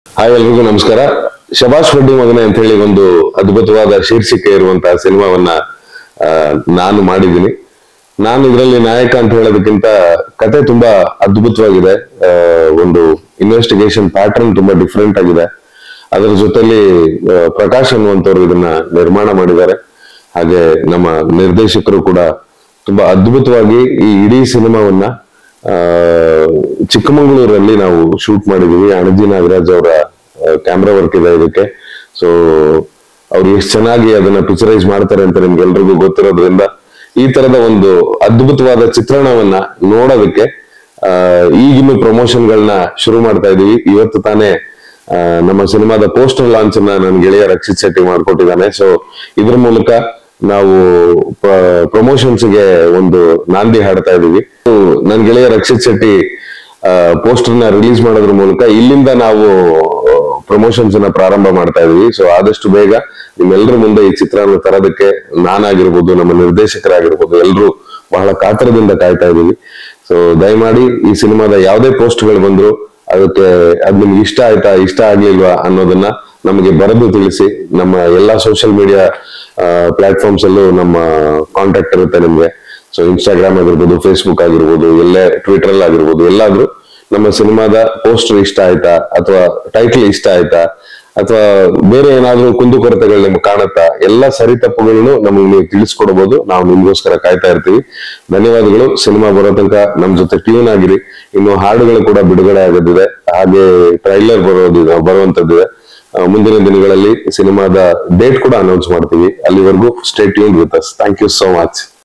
hi ಎಲ್ರಿಗೂ ನಮಸ್ಕಾರ ಶಬಾಷ್ ರೆಡ್ಡಿ ಮಗನೇ ಅಂತ ಹೇಳಿ ಒಂದು ಅದ್ಭುತವಾದ ಶೀರ್ಷಿಕೆ ಇರುವಂತಹ ಸಿನಿಮಾವನ್ನ ಆ, ನಾನು ಮಾಡಿದ್ದೀನಿ ನಾನು ಇದರಲ್ಲಿ ನಾಯಕ ಅಂತ ಹೇಳೋದಕ್ಕಿಂತ ಕತೆ ತುಂಬಾ ಅದ್ಭುತವಾಗಿದೆ ಆ, ಒಂದು ಇನ್ವೆಸ್ಟಿಗೇಷನ್ ಪ್ಯಾಟರ್ನ್ ತುಂಬಾ ಡಿಫ್ರೆಂಟ್ ಆಗಿದೆ ಅದರ ಜೊತೆಲಿ ಆ, ಪ್ರಕಾಶ್ ಅನ್ನುವಂಥವ್ರು ಇದನ್ನ ನಿರ್ಮಾಣ ಮಾಡಿದ್ದಾರೆ ಹಾಗೆ ನಮ್ಮ ನಿರ್ದೇಶಕರು ಕೂಡ ತುಂಬಾ ಅದ್ಭುತವಾಗಿ ಈ ಇಡೀ ಸಿನಿಮಾವನ್ನ ಆ, ಚಿಕ್ಕಮಗಳೂರಲ್ಲಿ ನಾವು ಶೂಟ್ ಮಾಡಿದೀವಿ ಅಣಜಿ ನಾಗರಾಜ್ ಅವರ ಕ್ಯಾಮ್ರಾ ವರ್ಕ್ ಇದೆ ಇದಕ್ಕೆ ಸೊ ಅವ್ರು ಎಷ್ಟು ಚೆನ್ನಾಗಿ ಅದನ್ನ ಪಿಕ್ಚರೈಸ್ ಮಾಡ್ತಾರೆ ಅಂತ ನಿಮ್ಗೆಲ್ರಿಗೂ ಗೊತ್ತಿರೋದ್ರಿಂದ ಈ ತರದ ಒಂದು ಅದ್ಭುತವಾದ ಚಿತ್ರಣವನ್ನ ನೋಡೋದಕ್ಕೆ ಆ, ಈಗಿನ ಪ್ರಮೋಷನ್ಗಳನ್ನ ಶುರು ಮಾಡ್ತಾ ಇದೀವಿ ಇವತ್ತು ತಾನೇ ಆ, ನಮ್ಮ ಸಿನಿಮಾದ ಪೋಸ್ಟರ್ ಲಾಂಚ್ ಅನ್ನ ನನ್ನ ಗೆಳೆಯ ರಕ್ಷಿತ್ ಶೆಟ್ಟಿ ಮಾಡ್ಕೊಟ್ಟಿದ್ದಾನೆ ಸೊ ಇದ್ರ ಮೂಲಕ ನಾವು ಪ್ರಮೋಷನ್ಸ್ ಗೆ ಒಂದು ನಾಂದಿ ಹಾಡ್ತಾ ಇದೀವಿ So, ನನ್ನ ಗೆಳೆಯ ರಕ್ಷಿತ್ ಶೆಟ್ಟಿ ಪೋಸ್ಟರ್ ನ ರಿಲೀಸ್ ಮಾಡೋದ್ರ ಮೂಲಕ ಇಲ್ಲಿಂದ ನಾವು ಪ್ರಮೋಷನ್ಸ್ ಅನ್ನ ಪ್ರಾರಂಭ ಮಾಡ್ತಾ ಇದೀವಿ ಸೊ ಆದಷ್ಟು ಬೇಗ ನಿಮ್ಮೆಲ್ಲರ ಮುಂದೆ ಈ ಚಿತ್ರನ ತರೋದಕ್ಕೆ ನಾನಾಗಿರ್ಬೋದು ನಮ್ಮ ನಿರ್ದೇಶಕರಾಗಿರ್ಬೋದು ಎಲ್ಲರೂ ಬಹಳ ಕಾತರದಿಂದ ಕಾಯ್ತಾ ಇದೀವಿ ಸೊ ದಯಮಾಡಿ ಈ ಸಿನಿಮಾದ ಯಾವುದೇ ಪೋಸ್ಟ್ಗಳು ಬಂದ್ರು ಅದಕ್ಕೆ ಅದ್ ನಿಮ್ಗೆ ಇಷ್ಟ ಆಯ್ತಾ ಇಷ್ಟ ಆಗ್ಲಿಲ್ವಾ ಅನ್ನೋದನ್ನ ನಮಗೆ ಬರೆದು ತಿಳಿಸಿ ನಮ್ಮ ಎಲ್ಲಾ ಸೋಷಿಯಲ್ ಮೀಡಿಯಾ ಪ್ಲಾಟ್ಫಾರ್ಮ್ಸ್ ಅಲ್ಲೂ ನಮ್ಮ ಕಾಂಟ್ಯಾಕ್ಟ್ ಇರುತ್ತೆ ನಿಮ್ಗೆ ಸೊ ಇನ್ಸ್ಟಾಗ್ರಾಮ್ ಆಗಿರ್ಬೋದು ಫೇಸ್ಬುಕ್ ಆಗಿರ್ಬೋದು ಎಲ್ಲೇ ಟ್ವಿಟರ್ ಅಲ್ಲಿ ಆಗಿರ್ಬೋದು ಎಲ್ಲಾದ್ರೂ ನಮ್ಮ ಸಿನಿಮಾದ ಪೋಸ್ಟರ್ ಇಷ್ಟ ಆಯ್ತಾ ಅಥವಾ ಟೈಟ್ಲ್ ಇಷ್ಟ ಆಯ್ತಾ ಅಥವಾ ಬೇರೆ ಏನಾದ್ರೂ ಕುಂದುಕೊರತೆಗಳು ನಿಮ್ಗೆ ಕಾಣುತ್ತಾ ಎಲ್ಲ ಸರಿ ತಪ್ಪುಗಳನ್ನು ನಮಗೆ ನೀವು ತಿಳಿಸ್ಕೊಡ್ಬೋದು ನಾವು ನಿಮ್ಗೋಸ್ಕರ ಕಾಯ್ತಾ ಇರ್ತೀವಿ ಧನ್ಯವಾದಗಳು ಸಿನಿಮಾ ಬರೋ ತನಕ ನಮ್ ಜೊತೆ ಟ್ಯೂನ್ ಆಗಿರಿ ಇನ್ನು ಹಾಡುಗಳು ಕೂಡ ಬಿಡುಗಡೆ ಆಗೋದಿದೆ ಹಾಗೆ ಟ್ರೈಲರ್ ಬರೋದಿದೆ ಬರುವಂತದ್ದಿದೆ ಆ, ಮುಂದಿನ ದಿನಗಳಲ್ಲಿ ಸಿನಿಮಾದ ಡೇಟ್ ಕೂಡ ಅನೌನ್ಸ್ ಮಾಡ್ತೀವಿ ಅಲ್ಲಿವರೆಗೂ stay tune with us thank you so much